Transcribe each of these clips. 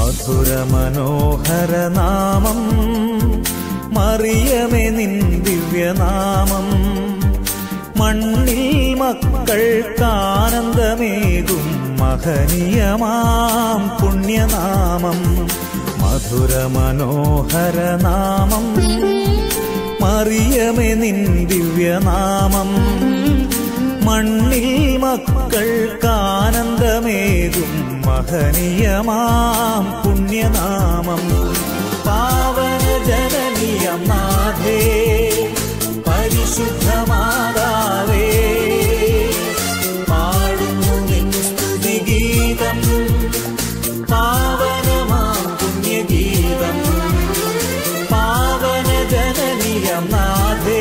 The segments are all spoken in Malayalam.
മധുര മനോഹര നാമം മറിയമേ നിൻ ദിവ്യനാമം മണ്ണിൽ മക്കൾക്കാനന്ദമേകും മഹനീയമാം പുണ്യനാമം മധുര മനോഹര നാമം മറിയമേ നിൻ ദിവ്യനാമം മണ്ണിൽ മക്കൾക്കാനന്ദമേകും മഹനീയമാം പുണ്യനാമം പാവന ജനനീയം നാഥേ പരിശുദ്ധമാതാവേ പാടുന്നു നിൻ സ്തുതിഗീതം പാവനമാം പുണ്യഗീതം പാവന ജനനീയം നാഥേ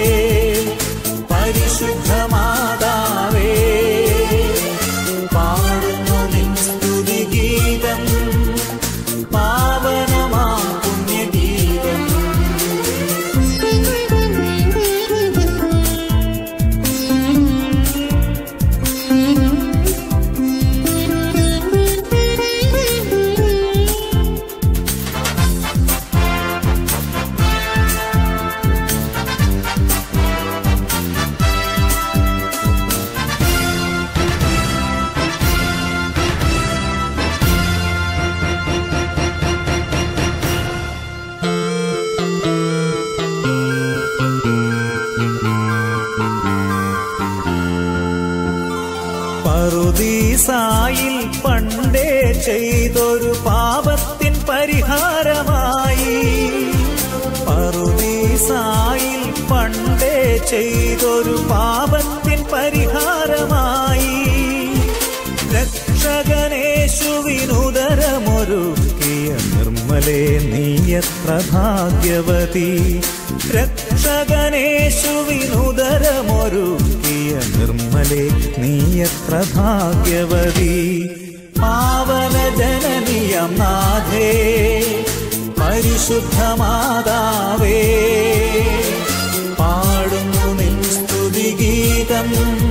പരിശുദ്ധമാതാവേ പാടുന്നു നിൻ സ്തുതിഗീതം പാവനമാം പുണ്യഗീതം പറുദീസായിൽ പണ്ടേ ചെയ്തൊരു പാപത്തിൻ പരിഹാരമായി പറുദീസായിൽ പണ്ടേ ചെയ്തൊരു പാപത്തിൻ പരിഹാരമായി രക്ഷകനേശുവിനുദരമൊരുക്കിയ നിർമ്മലേ നീയത്ര ഭാഗ്യവതി രക്ഷകനേശുവിനുദരമൊരുക്കിയ നിർമ്മലേ നീയത്ര ഭാഗ്യവതി പാവന ജനനിയം നാഥേ പരിശുദ്ധമാതാവേ പാടുന്നു നിൻ സ്തുതിഗീതം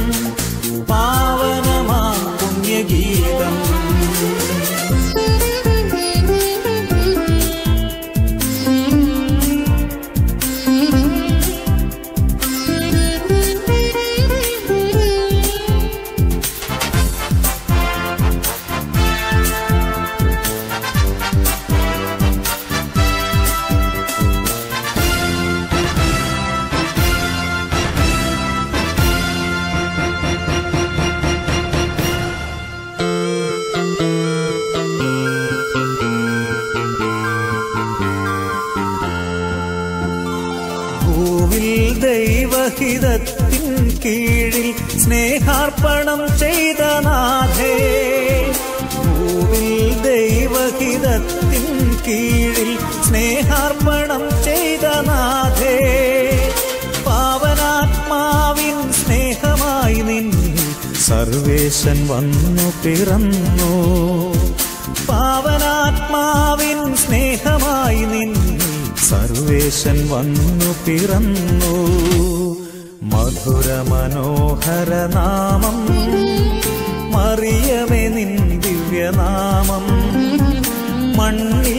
പാവനമാം പുണ്യഗീതം ഭൂവിൽ ദൈവഹിതത്തിൻ കീഴിൽ സ്നേഹാർപ്പണം ചെയ്ത നാഥേ ഭൂവിൽ ദൈവഹിതത്തിൻ കീഴിൽ സ്നേഹാർപ്പണം ചെയ്ത നാഥേ പാവനാത്മാവിൻ സ്നേഹമായി നിന്നിൽ സർവേശൻ വന്നു പിറന്നു പാവനാത്മാവിൻ സ്നേഹമായി നിന്നിൽ സർവേശൻ വന്നു പിറന്നു മധുര മനോഹര നാമം മറിയമേ നിൻ ദിവ്യനാമം മണ്ണിൽ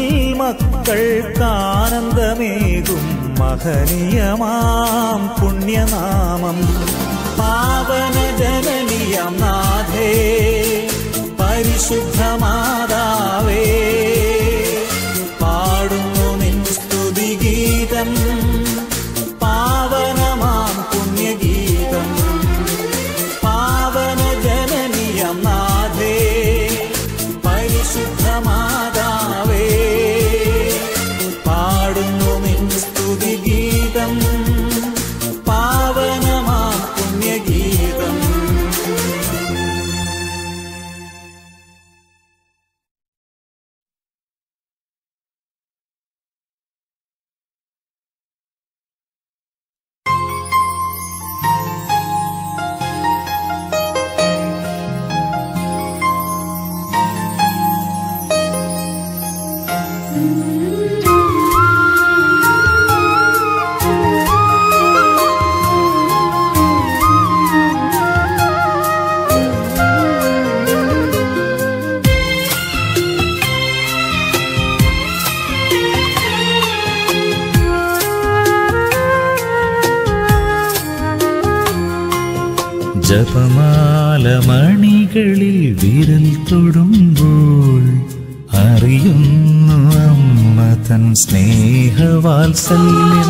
മക്കൾക്കാനന്ദമേകും മഹനീയമാം പുണ്യനാമം പാവന ജനനീയം നാഥേ പരിശുദ്ധമാതാവേ പാടുന്നു നിൻ സ്തുതിഗീതം പാവനമാം പുണ്യഗീതം പാവന ജനനീയം നാഥേ പരിശുദ്ധമാതാവേ പാടുന്നു നിൻ സ്തുതിഗീതം പാവനമാം പുണ്യഗീതം ും ജപമാലമണികളിൽ വിരൽ തൊടുമ്പോൾ അറിയുന്നു അമ്മ തൻ സ്നേഹവാത്സല്യം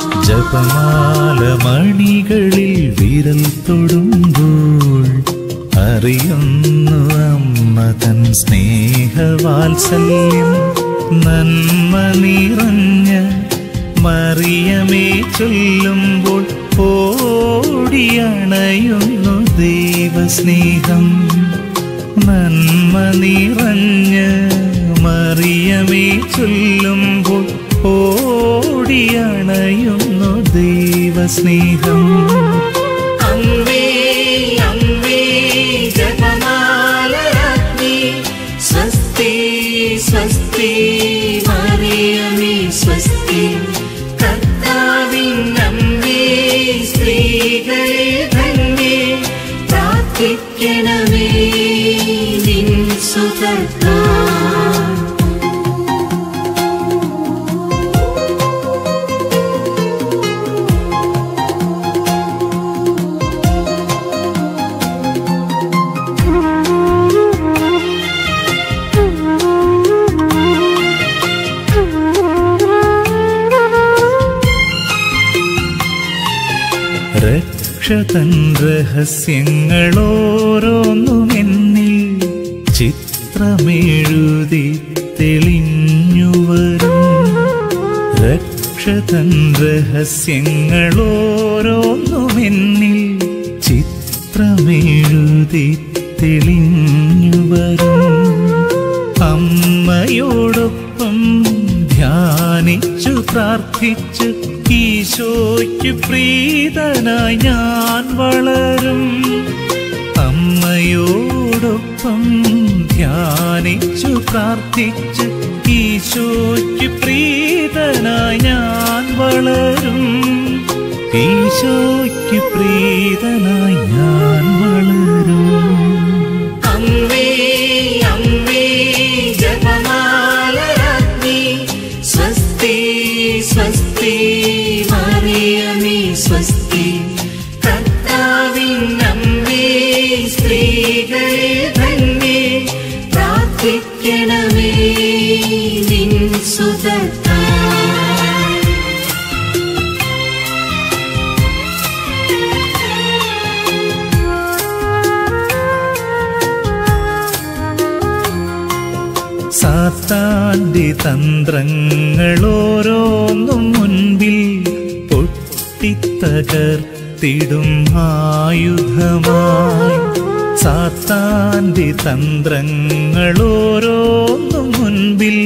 ജപമാലമണികളിൽ വിരൽ തൊടുമ്പോൾ അറിയുന്നു അമ്മ തൻ സ്നേഹവാത്സല്യം നന്മ നിറഞ്ഞ മറിയമേ ചൊല്ലുമ്പോൾ ഓടിയണയുന്നു ദൈവസ്നേഹം നന്മ നിറഞ്ഞ മറിയമേ ചൊല്ലുമ്പോൾ ഓടിയണയുന്നു ദൈവസ്നേഹം അമ്മേ അമ്മേ ജപമാലരാജ്ഞി സ്വസ്തി സ്വസ്തി മറിയമേ സ്വസ്തി കർത്താവിൻ അമ്മേ സ്ത്രീകളെ ധന്യേ പ്രാർത്ഥിക്കണമേ നിൻ സുഖത്താ രക്ഷതൻ രഹസ്യങ്ങളോരോന്നും എന്നിൽ ചിത്രമെഴുതി തെളിഞ്ഞു വരും രക്ഷതൻ രഹസ്യങ്ങളോരോന്നും എന്നിൽ ചിത്രമെഴുതി തെളിഞ്ഞു വരും അമ്മയോടൊപ്പം ധ്യാനിച്ചു പ്രാർത്ഥിച്ച് ഈശോയ്ക്ക് പ്രീതനായി ഞാൻ വളരും അമ്മയോടൊപ്പം ധ്യാനിച്ചു പ്രാർത്ഥിച്ച് ഈശോയ്ക്ക് പ്രീതനായി ഞാൻ വളരും ഈശോയ്ക്ക് പ്രീതനായി ഞാൻ വളരും അമ്മേ അമ്മേ ജപമാലരാജ്ഞി സ്വസ്തി സ്വസ്തി മറിയമേ സ്വസ്തി കർത്താവിൻ അമ്മേ സ്ത്രീകളെ ധന്യേ പ്രാർത്ഥിക്കണമേ നിൻ സുതത്താ സാത്താന്റെ തന്ത്രങ്ങളോരോന്നും മുൻപിൽ പൊട്ടിത്തകർത്തിടും ആയുധമായി സാത്താന്റെ തന്ത്രങ്ങളോരോന്നും മുൻപിൽ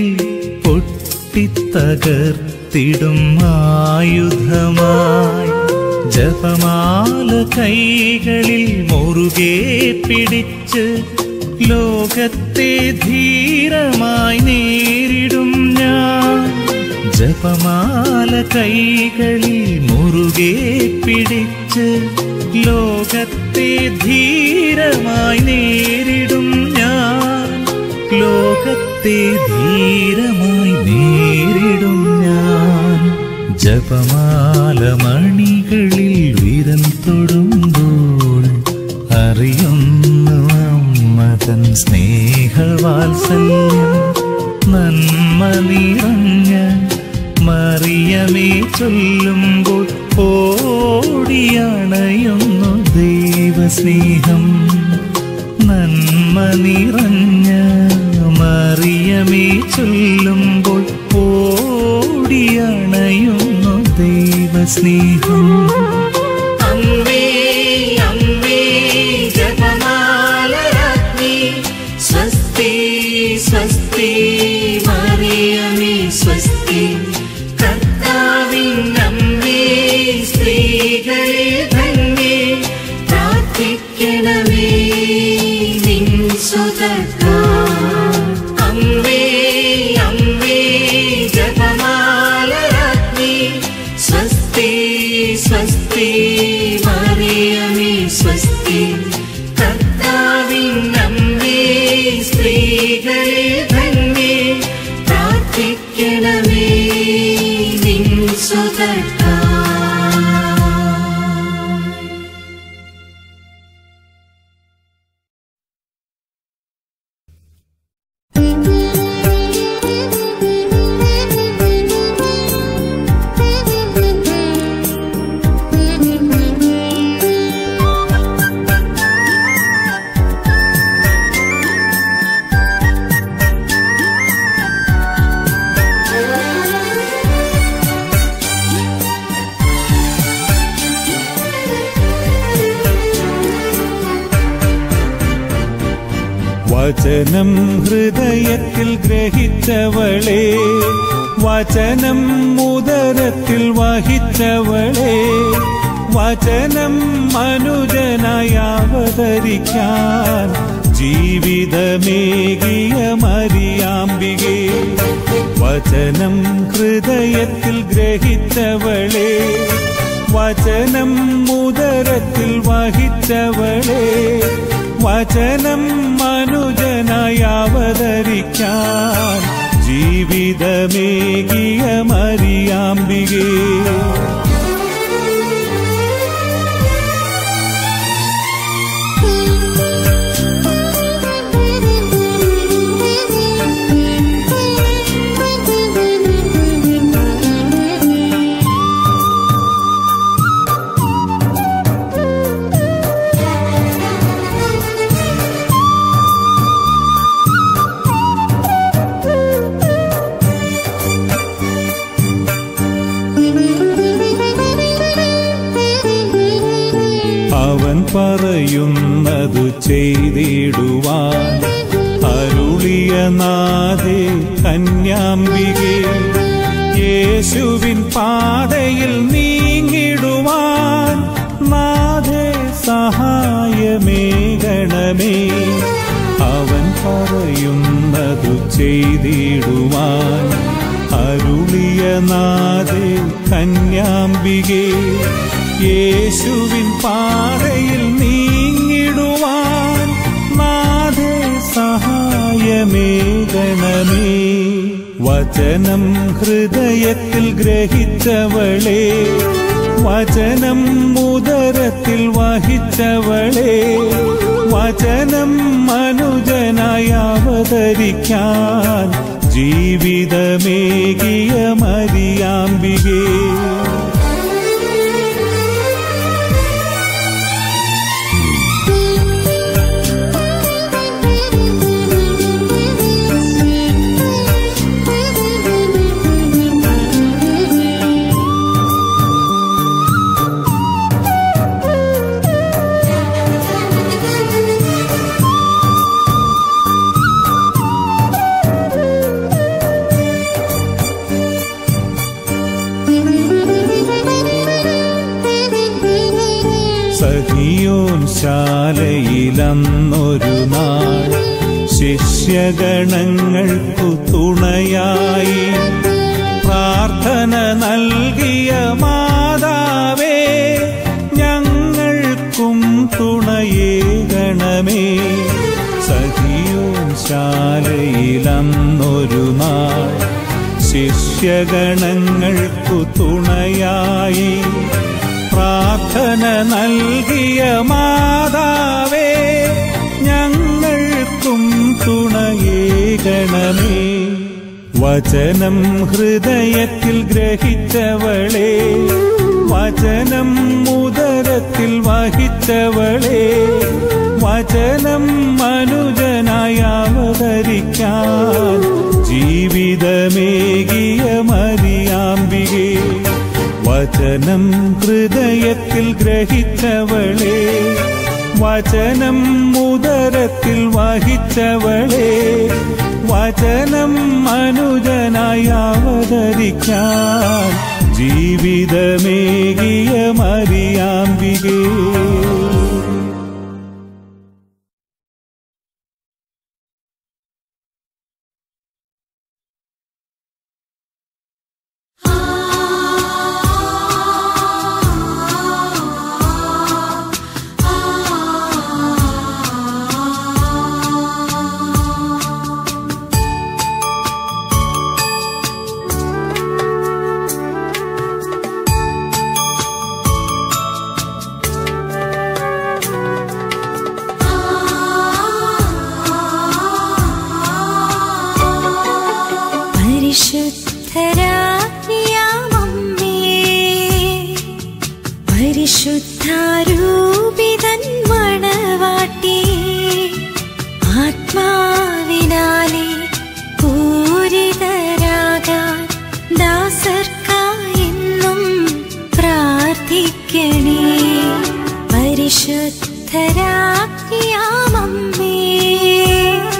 പൊട്ടിത്തകർത്തിടും ആയുധമായി ജപമാല കൈകളിൽ മുറുകെ പിടിച്ച് ലോകത്തെ ധീരമായി നേരിടും ഞാൻ ജപമാല കൈകളിൽ മുറുകെ പിടിച്ച് ലോകത്തെ ധീരമായി നേരിടും ഞാൻ ലോകത്തെ ധീരമായി നേരിടും ഞാൻ ജപമാല മണികളിൽ വിരൽ തൊടുമ്പോൾ അറിയുന്നു അമ്മ തൻ സ്നേഹവാത്സല്യം നന്മ നിറഞ്ഞ മറിയമേ ചൊല്ലുമ്പോൾ ഓടിയണയുന്നു ദൈവസ്നേഹം നന്മ നിറഞ്ഞ മറിയമേ ചൊല്ലുമ്പോൾ ഓടിയണയുന്നു ദൈവസ്നേഹം അമ്മേ അമ്മേ ജപമാലരാജ്ഞി സ്വസ്തി സ്വസ്തി മറിയമേ സ്വസ്തി കർത്താവിൻ അമ്മേ സ്ത്രീകളെ ധന്യേ പ്രാർത്ഥിക്കണമേ നിൻ സുതത്താ അമ്മേ അമ്മേ ജപമാലരാജ്ഞി സ്വസ്തി സ്വസ്തി മറിയമേ സ്വസ്തി കർത്താവിൻ അമ്മേ സ്ത്രീകളെ ധന്യേ പ്രാർത്ഥിക്കണമേ നിൻ സുതത്താ വചനം ഹൃദയത്തിൽ ഗ്രഹിച്ചവളെ വചനം ഉദരത്തിൽ വഹിച്ചവളെ വചനം മനുജനായി അവതരിക്കാൻ ജീവിതമേകിയ മരിയാമ്പികെ വചനം ഹൃദയത്തിൽ ഗ്രഹിച്ചവളെ വചനം ഉദരത്തിൽ വഹിച്ചവളെ വചനം മനുജനായി അവതരിക്കാൻ ജീവിതമേകിയ മരിയാമ്പികേ അവൻ പറയുന്നതു ചെയ്തിടുവാൻ അരുളിയ നാഥേ കന്യാംബികെ യേശുവിൻ പാതയിൽ നീങ്ങിടുവാൻ നാഥേ സഹായമേകണമേ അവൻ പറയുന്നതു ചെയ്തിടുവാൻ അരുളിയ നാഥേ കന്യാംബികെ യേശുവിൻ പാതയിൽ നീങ്ങിടുവാൻ നാഥേ സഹായമേകണമേ വചനം ഹൃദയത്തിൽ ഗ്രഹിച്ചവളെ വചനം ഉദരത്തിൽ വഹിച്ചവളെ വചനം മനുജനായി അവതരിക്കാൻ ജീവിതമേകിയ മരിയാമ്പികേ സഹിയോൻ ശാലയിലന്നൊരു നാൾ ശിഷ്യഗണങ്ങൾക്കു തുണയായി പ്രാർത്ഥന നൽകിയ മാതാവേ ഞങ്ങൾക്കും തുണയേകണമേ സഹിയോൻ ശാലയിലന്നൊരു നാൾ ശിഷ്യഗണങ്ങൾക്കു തുണയായി പ്രാർത്ഥന നൽകിയ മാതാവേ ഞങ്ങൾക്കും തുണയേകണമേ വചനം ഹൃദയത്തിൽ ഗ്രഹിച്ചവളെ വചനം ഉദരത്തിൽ വഹിച്ചവളെ വചനം മനുജനായി അവതരിക്കാൻ ജീവിതമേകിയ മരിയാമ്പികേ വചനം ഹൃദയത്തിൽ ഗ്രഹിച്ചവളെ വചനം ഉദരത്തിൽ വഹിച്ചവളെ വചനം മനുജനായി അവതരിക്കാൻ ജീവിതമേകിയ മരിയാമ്പികേ പരിശുദ്ധരാജ്ഞിയാമമ്മേ പരിശുദ്ധാരൂപിതൻ മണവാട്ടി ആത്മാവിനാലെ പൂരിതരാകാൻ ദാസർക്കായെന്നും പ്രാർത്ഥിക്കണേ പരിശുദ്ധരാജ്ഞിയാമമ്മേ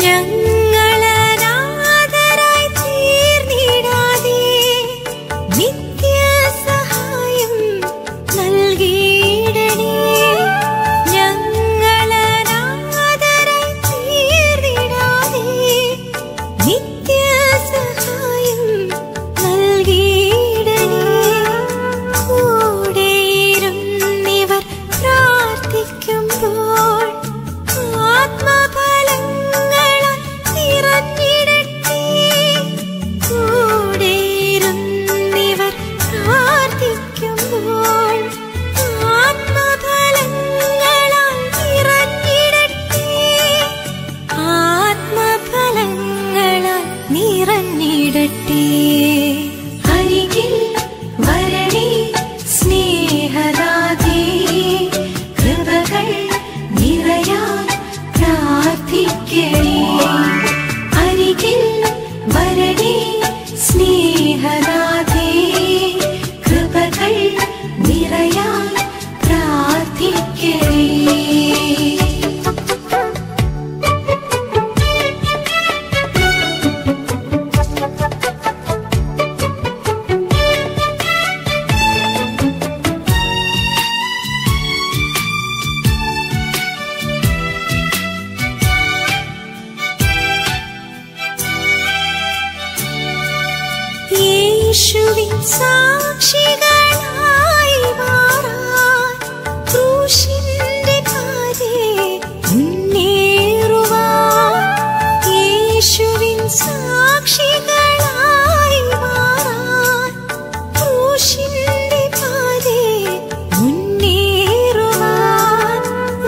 ഞങ്ങളനാഥരായി തീർന്നിടാതെ നിത്യസഹായം നൽകിയിടണേ ഞങ്ങളനാഥരായി തീർന്നിടാതെ നിത്യസഹായം നൽകിയിടണേ കൂടെയിരുന്നിവർ പ്രാർത്ഥിക്കുമ്പോൾ ആത്മഫലങ്ങളാൽ നിറഞ്ഞിടട്ടെ കൂടെയിരുന്നിവർ പ്രാർത്ഥിക്കുമ്പോൾ ആത്മഫലങ്ങളാൽ നിറഞ്ഞിടട്ടെ ആത്മഫലങ്ങളാൽ നിറഞ്ഞിടട്ടെ അരികിൽ വരണേ സ്നേഹദാതേ കൃപകൾ നിറയാൻ പ്രാർത്ഥിക്കണേ അരികിൽ വരണേ സ്നേഹദാതേ കൃപകൾ നിറയാൻ പ്രാർത്ഥിക്കണേ യേശുവിൻ സാക്ഷികളായി മാറാൻ ക്രൂശിന്റെ പാതേ മുന്നേറുവാൻ യേശുവിൻ സാക്ഷികളായി മാറാൻ ക്രൂശിന്റെ പാതേ മുന്നേറുവാൻ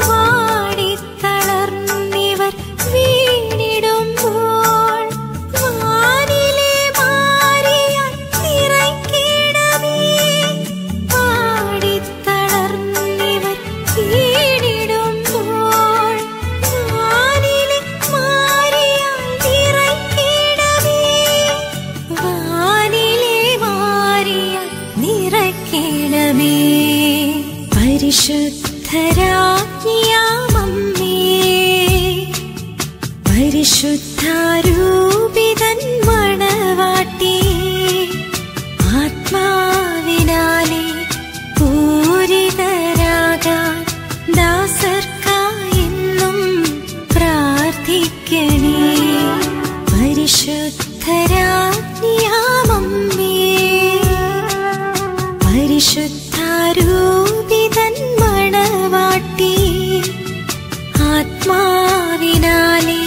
വാടിത്തളർന്നിവർ വീണിടുമ്പോൾ വാനിലെ മാറിയാൽ നിറയ്ക്കിടമേ വാടിത്തളർന്നിവർ വീണിടുമ്പോൾ വാനിലെ മാറിയാൽ നിറയ്ക്കിടമേ വാനിലെ മാറിയാൽ നിറയ്ക്കിടമേ പരിശുദ്ധരാജ്ഞിയാമമ്മേ പരിശുദ്ധാരൂപിതൻ മണവാട്ടി ആത്മാവിനാലെ പൂരിതരാകാൻ ദാസർക്കായെന്നും പ്രാർത്ഥിക്കണേ പരിശുദ്ധരാജ്ഞിയാമമ്മേ പരിശുദ്ധാരൂപിതൻ മണവാട്ടി ആത്മാവിനാലെ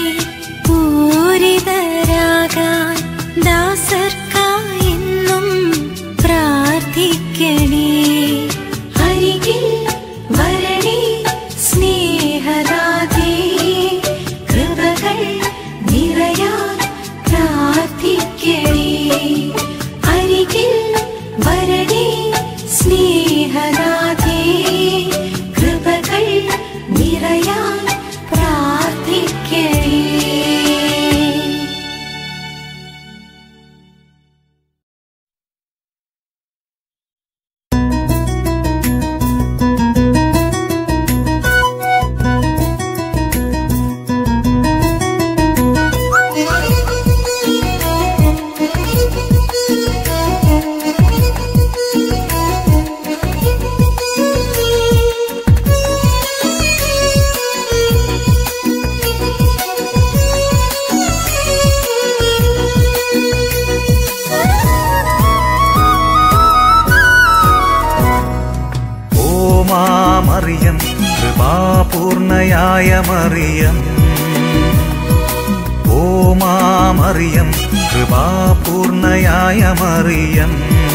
പൂരിതരാകാൻ ദാസർക്കായെന്നും പ്രാർത്ഥിക്കണേ അരികിൽ വരണേ സ്നേഹദാതേ കൃപകൾ നിറയാൻ പ്രാർത്ഥിക്കണേ അരികിൽ വരണേ സ്നേഹദാതേ കൃപകൾ നിറയാൻ പ്രാർത്ഥിക്കണേ ഓ മാമറിയം കൃപാപൂർണയായ മറിയം ഓ മാമറിയം കൃപാപൂർണയായ മറിയം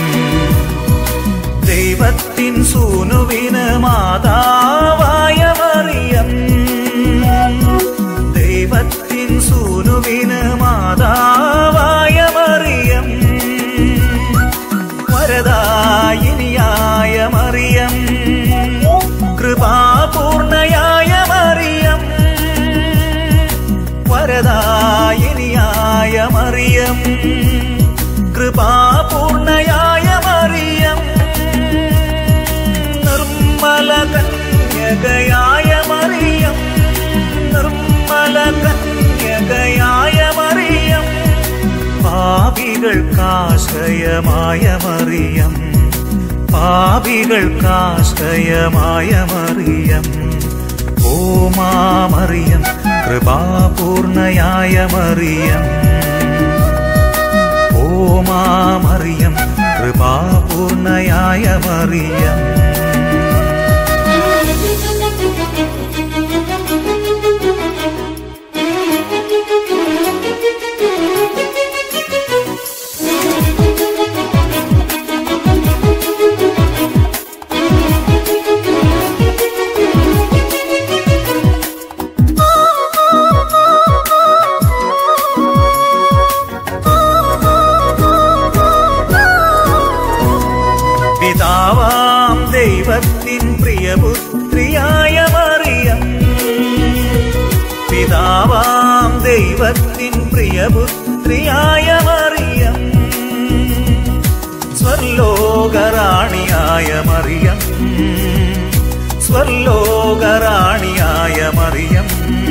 ദൈവത്തിൻ സൂനുവിന് മാതാവായ മറിയം ദൈവത്തിൻ സൂനുവിന് മാതാവായ മറിയം വരദായിനിയായ മറിയം കൃപാപൂർണയായ മറിയം വരദായിനിയായ മറിയം കൃപാപൂർണയായ മറിയം നിർമ്മല കന്യകയായ മറിയം നിർമ്മല കന്യകയായ പാപികൾക്കാശ്രയമായ മറിയം പാപികൾക്കാശ്രയമായ മറിയം ഓ മാമറിയം കൃപാപൂർണയായ മറിയം ഓ മാമറിയം കൃപാപൂർണയായ മറിയം പിതാവാം ദൈവത്തിൻ പ്രിയപുത്രിയായ മറിയം പിതാവാം ദൈവത്തിൻ പ്രിയപുത്രിയായ മറിയം സ്വർലോകറാണിയായ മറിയം സ്വർലോകറാണിയായ മറിയം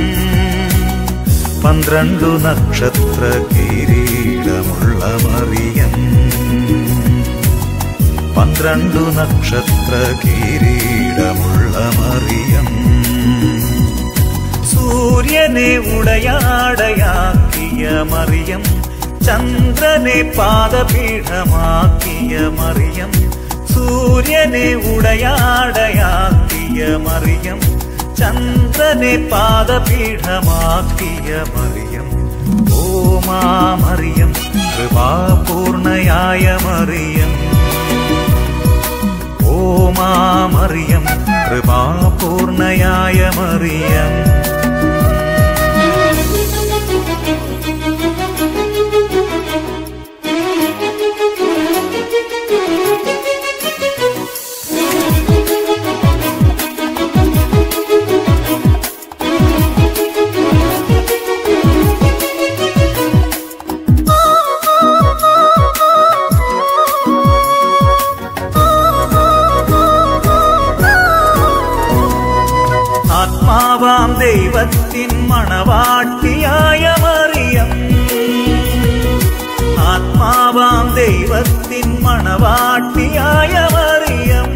പന്ത്രണ്ടു നക്ഷത്ര കിരീടമുള്ള മറിയം പന്ത്രണ്ടു നക്ഷത്ര കിരീടമുള്ള മറിയം സൂര്യനെ ഉടയാടയാക്കിയ മറിയം ചന്ദ്രനെ പാദപീഠമാക്കിയ മറിയം സൂര്യനെ ഉടയാടയാക്കിയ മറിയം ചന്ദ്രനെ പാദപീഠമാക്കിയ മറിയം ഓ മാമറിയം കൃപാപൂർണയായ മറിയം ഓ മാമറിയം കൃപാപൂർണയായ മറിയം ആത്മാവാം ദൈവത്തിൻ മണവാട്ടിയായ മറിയം ആത്മാവാം ദൈവത്തിൻ മണവാട്ടിയായ മറിയം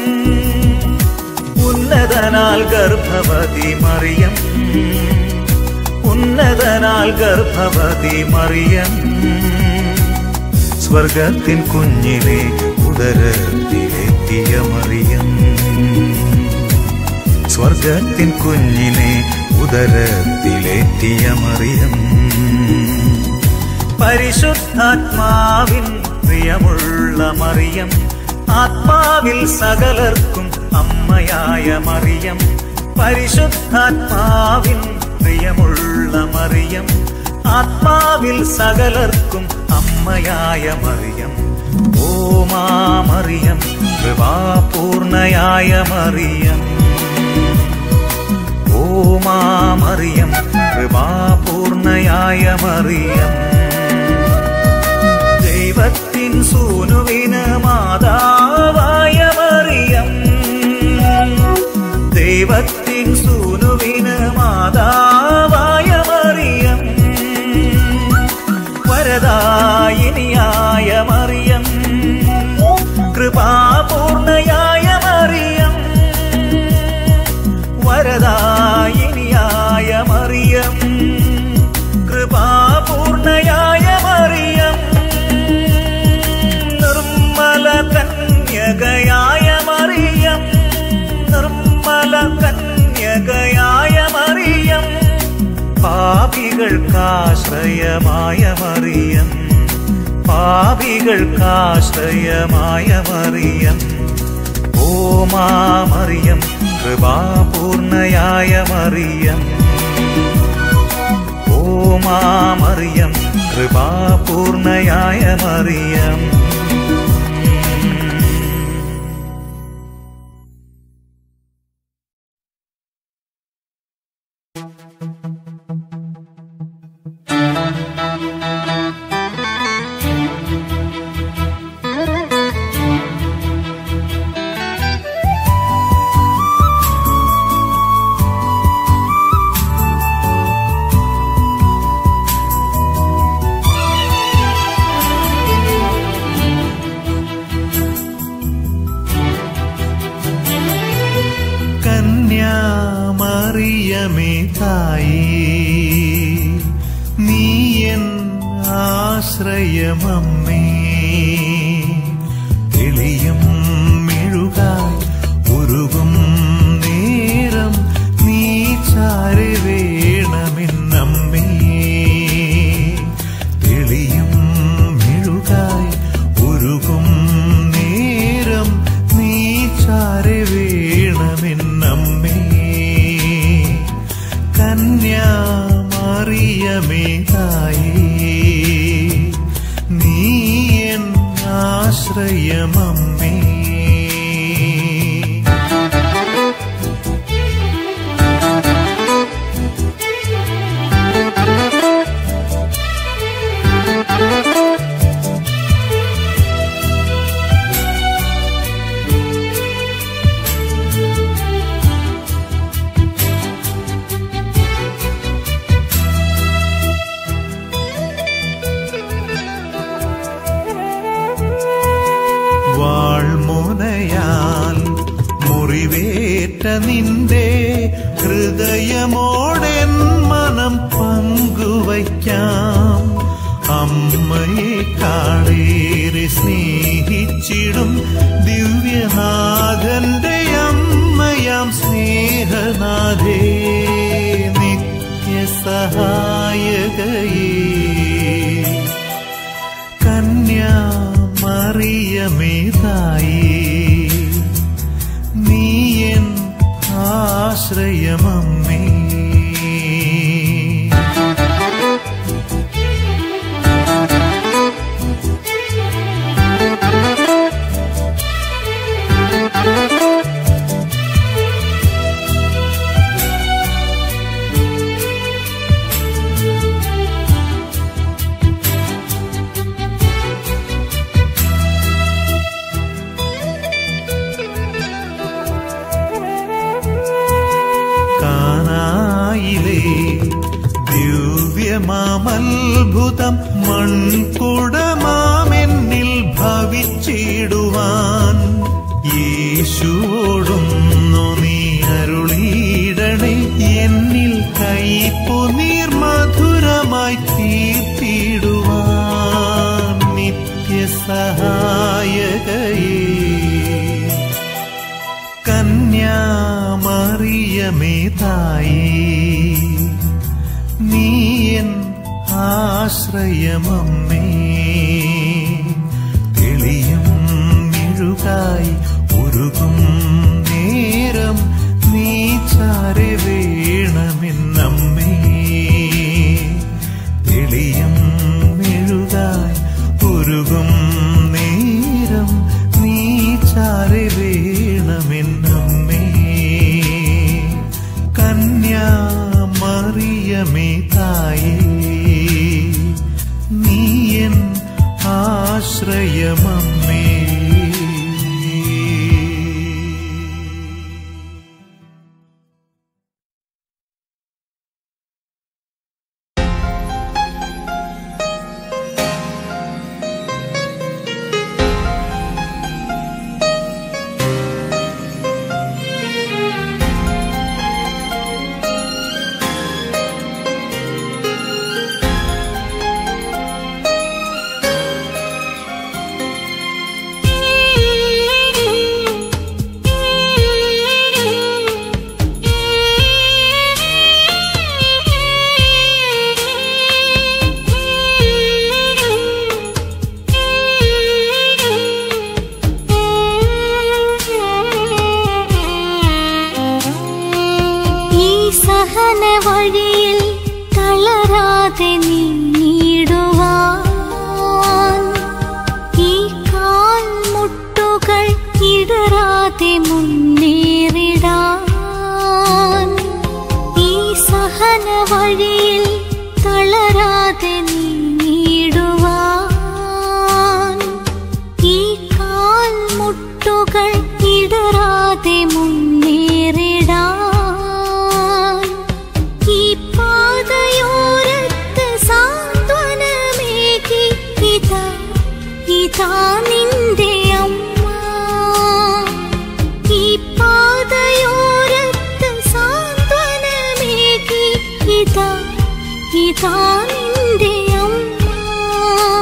ഉന്നതനാൽ ഗർഭവതി മറിയം ഉന്നതനാൽ ഗർഭവതി മറിയം സ്വർഗത്തിൻ കുഞ്ഞിനെ ഉദരത്തിലെത്തിയ മറിയം സ്വർഗത്തിൻ കുഞ്ഞിനെ ഉദരത്തിലേറ്റിയ മറിയം പരിശുദ്ധാത്മാവിൻ പ്രിയമുള്ള മറിയം ആത്മാവിൽ സകലർക്കും അമ്മയായ മറിയം പരിശുദ്ധാത്മാവിൻ പ്രിയമുള്ള മറിയം ആത്മാവിൽ സകലർക്കും അമ്മയായ മറിയം ഓ മാമറിയം കൃപാപൂർണയായ മറിയം ഓ മാമറിയം കൃപാപൂർണയായ മറിയം ദൈവത്തിൻ സൂനുവിന് മാതാവായ മറിയം ദൈവത്തിൻ സൂനുവിന് മാതാവായ മറിയം വരദായിനിയായ മറിയം കൃപാപൂർണയായ മറിയം വരദായിനിയായ മറിയം കൃപാപൂർണയായ മറിയം നിർമ്മല കന്യകയായ മറിയം നിർമ്മല കന്യകയായ മറിയം പാപികൾക്കാശ്രയമായ മറിയം പാപികൾക്കാശ്രയമായ മറിയം ഓ മാമറിയം കൃപാപൂർണയായ മറിയം ഓ മാമറിയം കൃപാപൂർണയായ മറിയം ും ആശ്രയമമ്മേ തെളിയും മെഴുകായി ഉരുകും നേരം നീ ചാരി വേണമെന്നമ്മേ തെളിയും മെഴുകായി ഉരുകും നേരം നീ ചാരി വേണമെന്നമ്മേ കന്യാമറിയമേ തായേ നീ എൻ ആശ്രയമമ്മേ വാൾമുനയാൽ മുറിവേറ്റ നിന്റെ ഹൃദയമോടെൻ മനം പങ്കുവയ്ക്കാം അമ്മയെ കാളേറെ സ്നേഹിച്ചിടും ദിവ്യനാഥന്റെ അമ്മയാം സ്നേഹനാഥേ നിത്യസഹായകയേ കന്യാമറിയമേ തായേ നീ എൻ ആശ്രയമമ്മേ കാനായിലെ ദിവ്യമാമത്ഭുതം മൺകുടമാമെന്നിൽ ഭവിച്ചിടുവാൻ യേശുവോടുന്നു നീ അരുളിയിടണേ എന്നിൽ കൈപ്പു നീർമധുരമായി തീർത്തിടുവാൻ നിത്യസഹായകയേ കന്യാമറിയമേ തായേ നീ എൻ ആശ്രയമമ്മേ തെളിയും മെഴുകായി ഉരുകും നേരം നീ ചാരെ വേണമെന്നമ്മേ തെളിയും മെഴുകായി ഉരുകും നേരം നീ ചാരെ വേണമെന്നമ്മേ കന്യാമറിയമേ തായേ നീ എൻ ആശ്രയമമ്മേ ഈ സഹന വഴിയിൽ തളരാതെ നീങ്ങിടുവാൻ ഈ കാൽ മുട്ടുകൾ ഇടറാതെ മുന്നേറിടാൻ ഈ സഹന വഴിയിൽ തളരാതെ നീങ്ങിടുവാൻ ഈ കാൽ മുട്ടുകൾ ഇടറാതെ മുന്നേറിടാൻ ഈ പാതയോരത്ത് സാന്ത്വനമേകി ഇതാ ഇതാ നിന്റെ അമ്മ ഈ പാതയോരത്ത് സാന്ത്വനമേകി ഇതാ ഇതാ നിന്റെ അമ്മ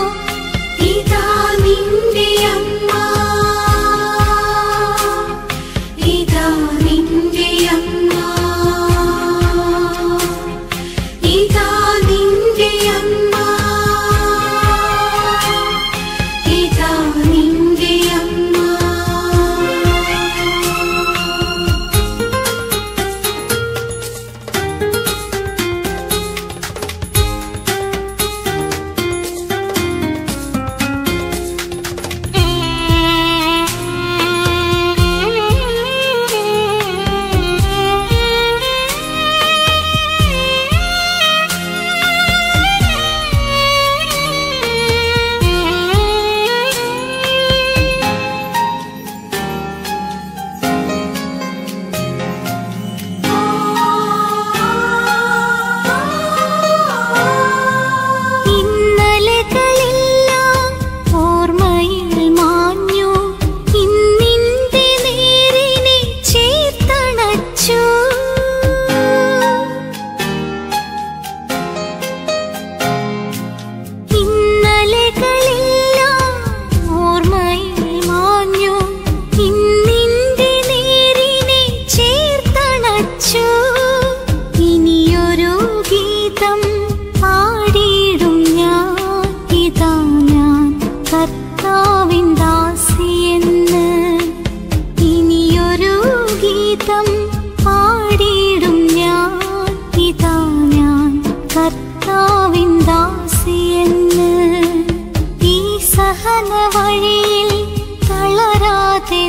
ഗീതം പാടിയിടും ഞാൻ ഇതാ ഞാൻ കർത്താവിൻ ദാസിയെന്ന് ഇനിയൊരു ഗീതം പാടിയിടും ഞാൻ ഇതാ ഞാൻ കർത്താവിൻ ദാസിയെന്ന് ഈ സഹന വഴിയിൽ തളരാതെ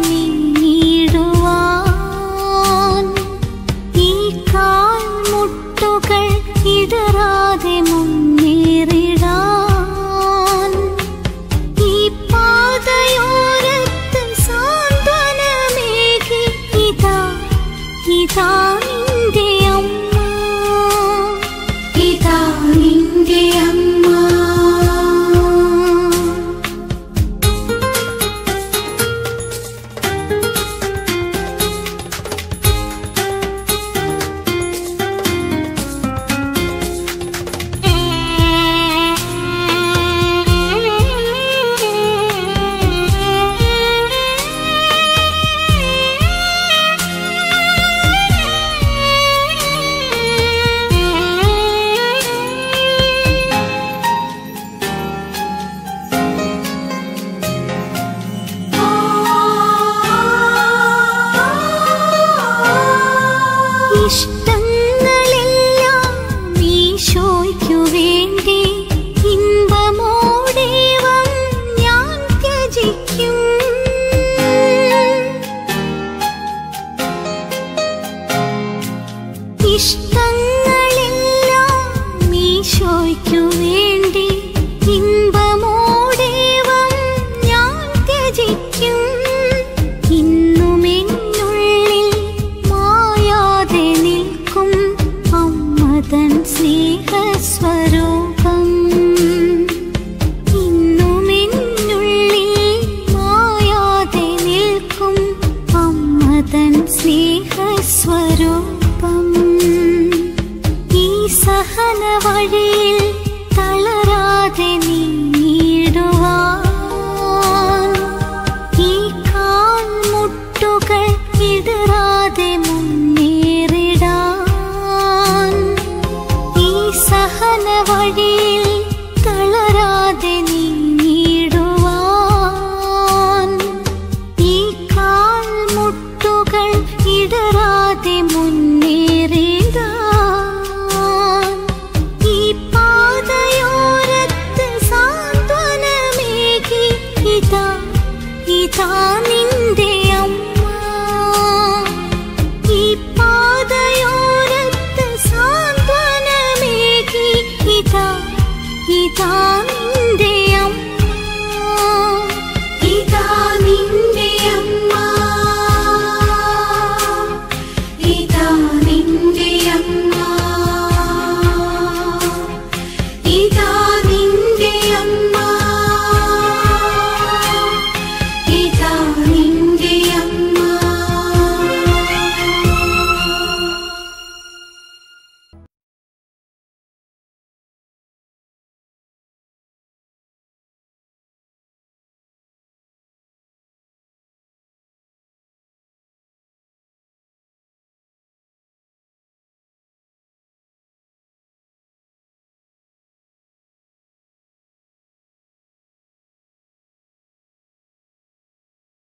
നീങ്ങിടുവാൻ ഈ കാൽ മുട്ടുകൾ ഇടറാതെ മുന്നേറിടാൻ ഈ പാതയോരത്ത് സാന്ത്വനമേകി ഇതാ ഇതാ നിന്റെ അമ്മ ഇതാ നിന്റെ അമ്മ ഇഷ്ടങ്ങളെല്ലാം ഈശോയ്ക്കു വേണ്ടി ഇമ്പമോടേവം ഞാൻ ത്യജിക്കും ഇഷ്ടങ്ങളെല്ലാം ഈശോയ്ക്കു വേണ്ടി ഇമ്പമോടേവം ഞാൻ ത്യജിക്കും ഇന്നും എന്നുള്ളിൽ മായാതെ നിൽക്കും അമ്മതൻ സ്നേഹസ്വരൂപം ഇന്നും എന്നുള്ളിൽ മായാതെ നിൽക്കും അമ്മതൻ സ്നേഹസ്വരൂപം ഈ സഹന വഴിയിൽ തളരാതെ നീങ്ങിടുവാൻ ഈ കാൽ മുട്ടുകൾ ഇടറാതെ മുന്നേറിടാൻ ഈ സഹന വഴിയിൽ തളരാതെ നീങ്ങിടുവാൻ ഈ കാൽ മുട്ടുകൾ ഇടറാതെ മുന്നേറിടാൻ ഈ പാതയോരത്ത് സാന്ത്വനമേകി ഇതാ ഇതാ നിന്റെ അമ്മ ഈ പാതയോരത്ത് സാന്ത്വനമേകി ഇതാ ഇതാ